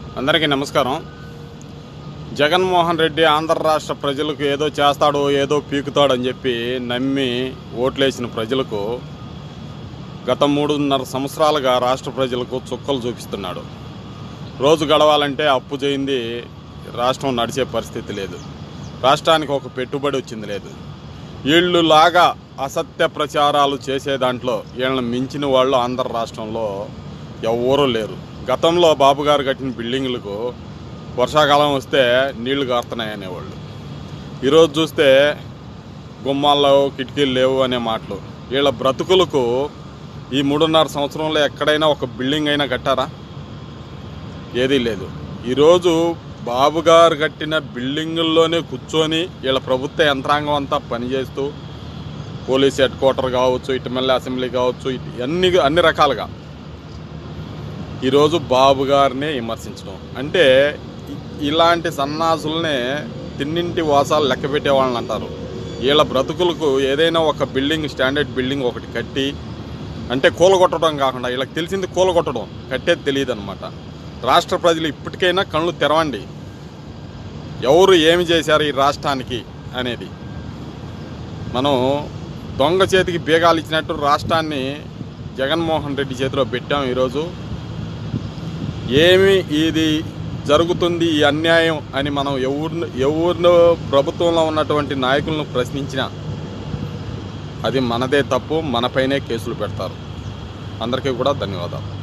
అందరికీ నమస్కారం జగన్మోహన్ రెడ్డి ఆంధ్ర రాష్ట్ర ప్రజలకు ఏదో చేస్తాడు ఏదో పీకుతాడని చెప్పి నమ్మి ఓట్లేసిన ప్రజలకు గత మూడున్నర సంవత్సరాలుగా రాష్ట్ర ప్రజలకు చుక్కలు చూపిస్తున్నాడు రోజు గడవాలంటే అప్పు చేయింది రాష్ట్రం నడిచే పరిస్థితి లేదు రాష్ట్రానికి ఒక పెట్టుబడి వచ్చింది లేదు వీళ్ళు లాగా అసత్య ప్రచారాలు చేసే దాంట్లో వీళ్ళని మించిన వాళ్ళు ఆంధ్ర రాష్ట్రంలో ఎవరూ లేరు గతంలో బాబు గారు కట్టిన బిల్డింగులకు వర్షాకాలం వస్తే నీళ్లు కారుతున్నాయి అనేవాళ్ళు ఈరోజు చూస్తే గుమ్మాల్లో కిటికీలు లేవు అనే మాటలు వీళ్ళ బ్రతుకులకు ఈ మూడున్నర సంవత్సరంలో ఎక్కడైనా ఒక బిల్డింగ్ అయినా కట్టారా ఏదీ లేదు ఈరోజు బాబు గారు కట్టిన బిల్డింగుల్లోనే కూర్చొని వీళ్ళ ప్రభుత్వ యంత్రాంగం అంతా పనిచేస్తూ పోలీస్ హెడ్ క్వార్టర్ కావచ్చు ఇటు మళ్ళీ అసెంబ్లీ కావచ్చు ఇటు అన్ని అన్ని రకాలుగా ఈరోజు బాబు గారిని విమర్శించడం అంటే ఇ- ఇలాంటి సన్నాసులనే తిన్నింటి వాసాలు లెక్క పెట్టే వాళ్ళని అంటారు వీళ్ళ బ్రతుకులకు ఏదైనా ఒక బిల్డింగ్ స్టాండర్డ్ బిల్డింగ్ ఒకటి కట్టి అంటే కూలగొట్టడం కాకుండా వీళ్ళకి తెలిసింది కూలగొట్టడం కట్టేది తెలియదు అనమాట రాష్ట్ర ప్రజలు ఇప్పటికైనా కళ్ళు తెరవండి ఎవరు ఏమి చేశారు ఈ రాష్ట్రానికి అనేది మనం దొంగ చేతికి బీగాలు ఇచ్చినట్టు రాష్ట్రాన్ని జగన్మోహన్ రెడ్డి చేతిలో పెట్టాం ఈరోజు ఏమి ఇది జరుగుతుంది ఈ అన్యాయం అని మనం ఎవరిని ఎవరినో ప్రభుత్వంలో ఉన్నటువంటి నాయకులను ప్రశ్నించినా అది మనదే తప్పు మనపైనే కేసులు పెడతారు అందరికీ కూడా ధన్యవాదాలు